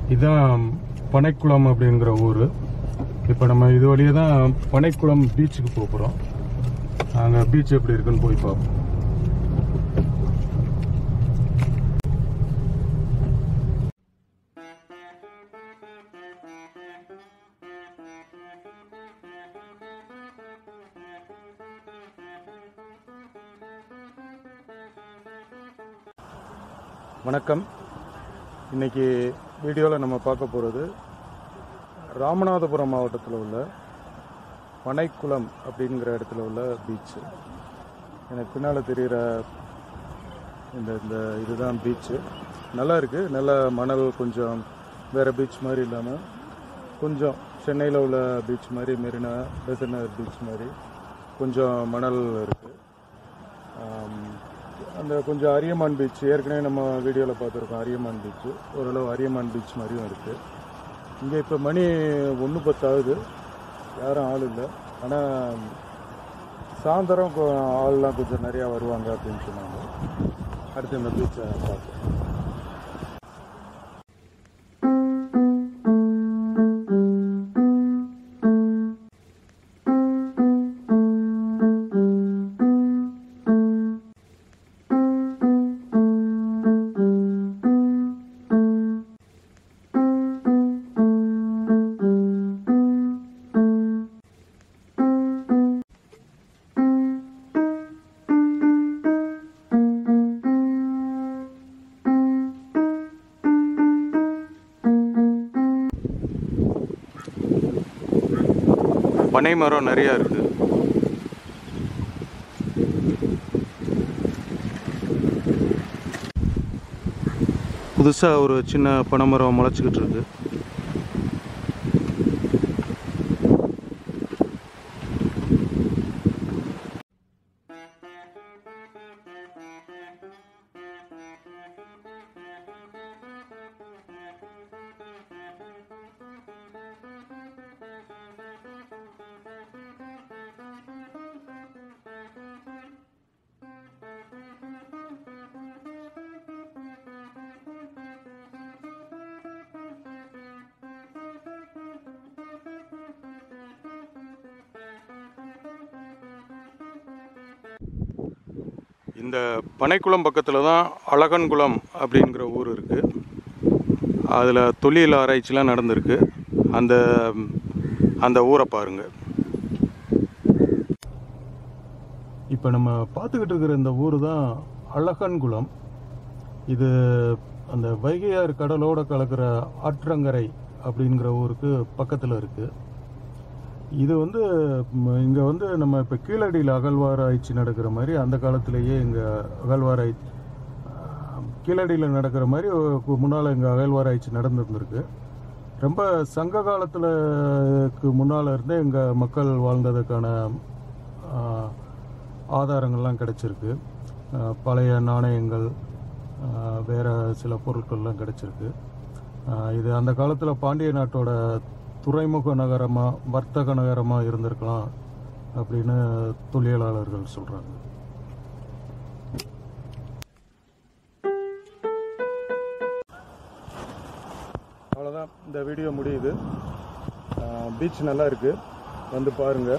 இதுதான் பனைக்குளம் அப்படிங்கிற ஊர் இப்போ நம்ம இது வழியே தான் பனைக்குளம் பீச்சுக்கு போக போகிறோம் அங்கே பீச் எப்படி இருக்குன்னு போய் பார்ப்போம் வணக்கம் இன்னைக்கு வீடியோவில் நம்ம பார்க்க போகிறது ராமநாதபுரம் மாவட்டத்தில் உள்ள பனைக்குளம் அப்படிங்கிற இடத்துல உள்ள பீச்சு எனக்கு பின்னால் தெரிகிற இந்த இந்த இதுதான் பீச்சு நல்லா இருக்குது நல்ல மணல் கொஞ்சம் வேறு பீச் மாதிரி இல்லாமல் கொஞ்சம் சென்னையில் உள்ள பீச் மாதிரி மெரினா பெசனர் பீச் மாதிரி கொஞ்சம் மணல் இருக்குது அந்த கொஞ்சம் அரியமான் பீச் ஏற்கனவே நம்ம வீடியோவில் பார்த்துருக்கோம் அரியமான் பீச் ஓரளவு அரியமான் பீச் மாதிரியும் இருக்குது இங்கே இப்போ மணி ஒன்று பத்தாகுது யாரும் ஆள் இல்லை ஆனால் சாயந்தரம் கொ- ஆள்லாம் கொஞ்சம் நிறையா வருவாங்க அப்படின்னு சொன்னாங்க அடுத்து இந்த பீச்சை பார்ப்போம் பனை மரம் நிறையா இருக்குது புதுசாக ஒரு சின்ன பனை மரம் முளைச்சிக்கிட்டு இருக்கு இந்த பனைக்குளம் பக்கத்தில் தான் அழகன்குளம் அப்படிங்கிற ஊர் இருக்குது அதில் தொழில் ஆராய்ச்சிலாம் நடந்திருக்கு அந்த அந்த ஊரை பாருங்கள் இப்போ நம்ம பார்த்துக்கிட்டு இருக்கிற இந்த ஊர் தான் அழகன்குளம் இது அந்த வைகையாறு கடலோட கலக்கிற ஆற்றங்கரை அப்படிங்கிற ஊருக்கு பக்கத்தில் இருக்குது இது வந்து இங்கே வந்து நம்ம இப்போ கீழடியில் அகழ்வாராய்ச்சி நடக்கிற மாதிரி அந்த காலத்திலேயே இங்கே அகழ்வாராய் கீழடியில் நடக்கிற மாதிரி முன்னால் இங்கே அகழ்வாராய்ச்சி நடந்துருந்துருக்கு ரொம்ப சங்க காலத்துலக்கு முன்னால் இருந்தே இங்கே மக்கள் வாழ்ந்ததுக்கான ஆ, ஆதாரங்கள்லாம் கிடைச்சிருக்கு ஆ, பழைய நாணயங்கள் ஆ, வேற சில பொருட்கள்லாம் கிடைச்சிருக்கு ஆ, இது அந்த காலத்தில் பாண்டிய நாட்டோட துறைமுக நகரமாக வர்த்தக நகரமாக இருந்திருக்கலாம் அப்படின்னு தொழிலாளர்கள் சொல்கிறாங்க அவ்வளோதான் இந்த வீடியோ முடியுது பீச் நல்லா இருக்குது வந்து பாருங்கள்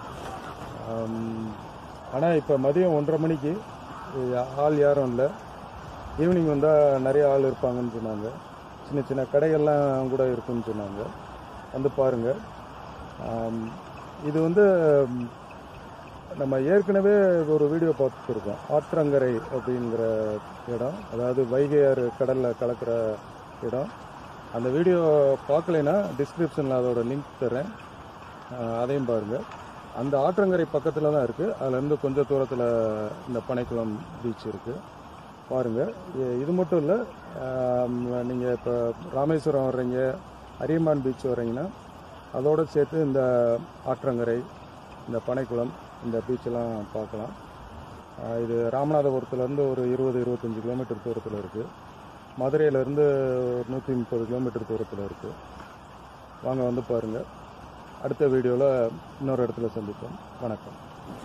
ஆனால் இப்போ மதியம் ஒன்றரை மணிக்கு யா- ஆள் யாரும் இல்லை ஈவினிங் வந்தால் நிறைய ஆள் இருப்பாங்கன்னு சொன்னாங்க சின்ன சின்ன கடைகள்லாம் கூட இருக்குன்னு சொன்னாங்க வந்து பாருங்கள் இது வந்து ம், நம்ம ஏற்கனவே ஒரு வீடியோ பார்த்துருக்கோம் ஆற்றங்கரை அப்படிங்கிற இடம் அதாவது வைகை ஆறு கடலில் கலக்கிற இடம் அந்த வீடியோ பார்க்கலைன்னா டிஸ்கிரிப்ஷனில் அதோட லிங்க் தரேன் அஹ், அதையும் பாருங்கள் அந்த ஆற்றங்கரை பக்கத்தில் தான் இருக்குது அதுலேருந்து கொஞ்சம் தூரத்தில் இந்த பனைக்குளம் பீச் இருக்குது பாருங்கள் இது மட்டும் இல்லை நீங்கள் இப்போ ராமேஸ்வரம் வர்றீங்க அரியமான் பீச் வர்றீங்கன்னா அதோடு சேர்த்து இந்த ஆற்றங்கரை இந்த பனைக்குளம் இந்த பீச்செல்லாம் பார்க்கலாம் அஹ், இது ராமநாதபுரத்துலேருந்து ஒரு இருபது இருபத்தஞ்சி கிலோமீட்டர் தூரத்தில் இருக்குது மதுரையிலேருந்து ஒரு நூற்றி முப்பது கிலோமீட்டர் தூரத்தில் இருக்குது வாங்க வந்து பாருங்கள் அடுத்த வீடியோவில் இன்னொரு இடத்துல சந்திப்போம் வணக்கம்